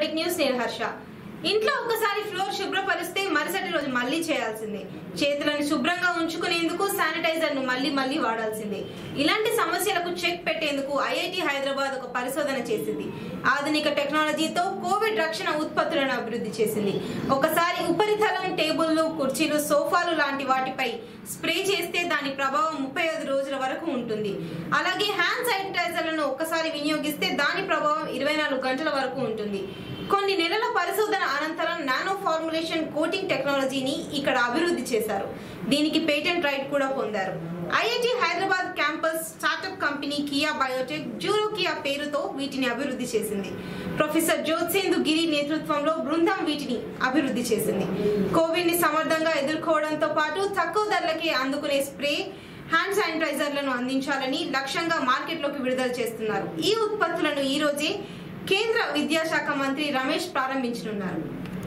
tech news నేను హర్ష ఇంట్లో ఒక్కసారి ఫ్లోర్ శుభ్రపరిస్తే మరుసటి రోజు మళ్ళీ చేయాల్సిందే చేతులను శుభ్రంగా ఉంచుకునేందుకు శానిటైజర్ ను మళ్ళీ మళ్ళీ వాడాల్సిందే ఇలాంటి సమస్యలకు చెక్ పెట్టేందుకు ఐఐటి హైదరాబాద్ ఒక పరిశోధన చేసింది ఆధునిక టెక్నాలజీతో కోవిడ్ రక్షణ ఉత్పత్తులను అభివృద్ధి చేసింది ఒకసారి ఉపరితలం టేబుల్లు కుర్చీలు సోఫాలు లాంటి వాటిపై స్ప్రే చేస్తే దాని ప్రభావం ముప్పై ఐదు రోజుల వరకు ఉంటుంది అలాగే హ్యాండ్ శానిటైజర్లను ఒక్కసారి వినియోగిస్తే దాని ప్రభావం ఇరవై నాలుగు గంటల వరకు ఉంటుంది కొన్ని నెలల పరిశోధన అనంతరం నానో ఫార్ములేషన్ కోటింగ్ టెక్నాలజీని ఇక్కడ అభివృద్ధి చేశారు దీనికి పేటెంట్ రైట్ కూడా పొందారు IIT Hyderabad campus startup company కియా బయోటెక్ జూరో కియా పేరుతో వీటిని అభివృద్ధి చేసింది ప్రొఫెసర్ జ్యోత్సేందు గిరి నేతృత్వంలో బృందం వీటిని అభివృద్ధి చేసింది కోవిడ్ ని సమర్థంగా ఎదుర్కోవడంతో పాటు తక్కువ ధరలకే అందుకునే స్ప్రే హ్యాండ్ శానిటైజర్లను అందించాలని లక్ష్యంగా మార్కెట్లోకి విడుదల చేస్తున్నారు ఈ ఉత్పత్తులను ఈ రోజే కేంద్ర విద్యాశాఖ మంత్రి రమేష్ ప్రారంభించనున్నారు